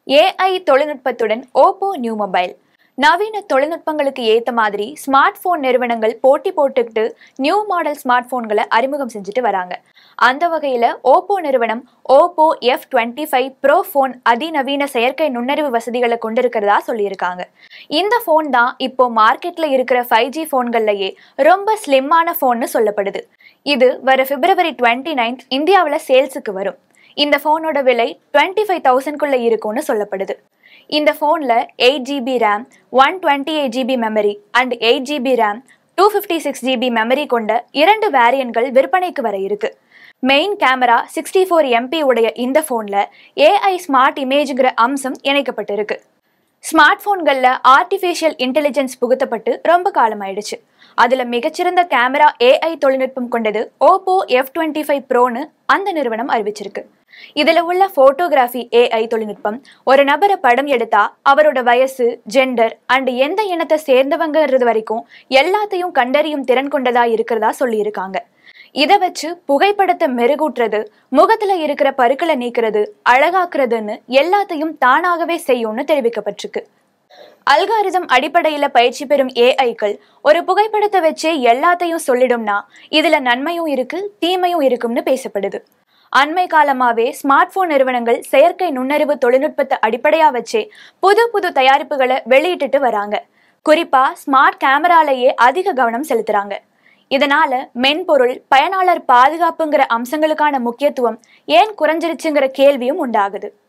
AI தொழில்நுட்பத்துடன் Oppo new mobile நவீன தொழில்நுட்பங்களுக்கு ஏத்த மாதிரி ஸ்மார்ட் போன் நிறுவனங்கள் போட்டி போட்டுக்கிட்டு நியூ மாடல் ஸ்மார்ட் போன்களை அறிமுகம் செஞ்சுட்டு வராங்க அந்த வகையில ஓப்போ நிறுவனம் Oppo F twenty five pro phone அதிநவீன செயற்கை நுண்ணறிவு வசதிகளை கொண்டிருக்கிறதா சொல்லியிருக்காங்க இந்த ஃபோன் தான் இப்போ மார்க்கெட்ல இருக்கிற ஃபைவ் ஜி ஃபோன்கள்லயே ரொம்ப ஸ்லிம்மான ஃபோன்னு சொல்லப்படுது இது வர பிப்ரவரி டுவெண்ட்டி நைன்த் இந்தியாவில் சேல்ஸுக்கு வரும் இந்த ஃபோனோட விலை டுவெண்ட்டி ஃபைவ் தௌசண்ட்குள்ளே இருக்கும்னு சொல்லப்படுது இந்த ஃபோனில் eight GB RAM one twenty eight GB memory and eight GB RAM two fifty six GB memory கொண்ட இரண்டு வேரியன்ட்கள் விற்பனைக்கு வர இருக்கு main camera sixty four MP உடைய இந்த ஃபோனில் ஏஐ ஸ்மார்ட் இமேஜுங்கிற அம்சம் இணைக்கப்பட்டிருக்கு ஸ்மார்ட் ஃபோன்களில் ஆர்டிஃபிஷியல் இன்டெலிஜென்ஸ் புகுத்தப்பட்டு ரொம்ப காலமாயிடுச்சு அதில் மிகச்சிறந்த கேமரா ஏஐ தொழில்நுட்பம் கொண்டது ஓப்போ எஃப் டுவெண்ட்டி ஃபைவ் ப்ரோன்னு அந்த நிறுவனம் அறிவிச்சிருக்கு இதில் உள்ள ஃபோட்டோகிராஃபி ஏஐ தொழில்நுட்பம் ஒரு நபரை படம் எடுத்தா அவரோட வயசு ஜெண்டர் அண்ட் எந்த இனத்தை சேர்ந்தவங்கிறது வரைக்கும் எல்லாத்தையும் கண்டறியும் திறன் கொண்டதா இருக்கிறதா சொல்லியிருக்காங்க இதை வச்சு புகைப்படத்தை மெருகூட்டுறது முகத்துல இருக்கிற பருக்களை நீக்கிறது அழகாக்குறதுன்னு எல்லாத்தையும் தானாகவே செய்யும்னு தெரிவிக்கப்பட்டிருக்கு அல்காரிதம் அடிப்படையில பயிற்சி பெறும் ஏஐக்கள் ஒரு புகைப்படத்தை வச்சே எல்லாத்தையும் சொல்லிடும்னா இதுல நன்மையும் இருக்கு தீமையும் இருக்கும்னு பேசப்படுது அண்மை காலமாவே ஸ்மார்ட் போன் நிறுவனங்கள் செயற்கை நுண்ணறிவு தொழில்நுட்பத்தை அடிப்படையா வச்சே புது புது தயாரிப்புகளை வெளியிட்டுட்டு வராங்க குறிப்பா ஸ்மார்ட் கேமராலேயே அதிக கவனம் செலுத்துறாங்க இதனால மென்பொருள் பயனாளர் பாதுகாப்புங்கிற அம்சங்களுக்கான முக்கியத்துவம் ஏன் குறைஞ்சிருச்சுங்கிற கேள்வியும் உண்டாகுது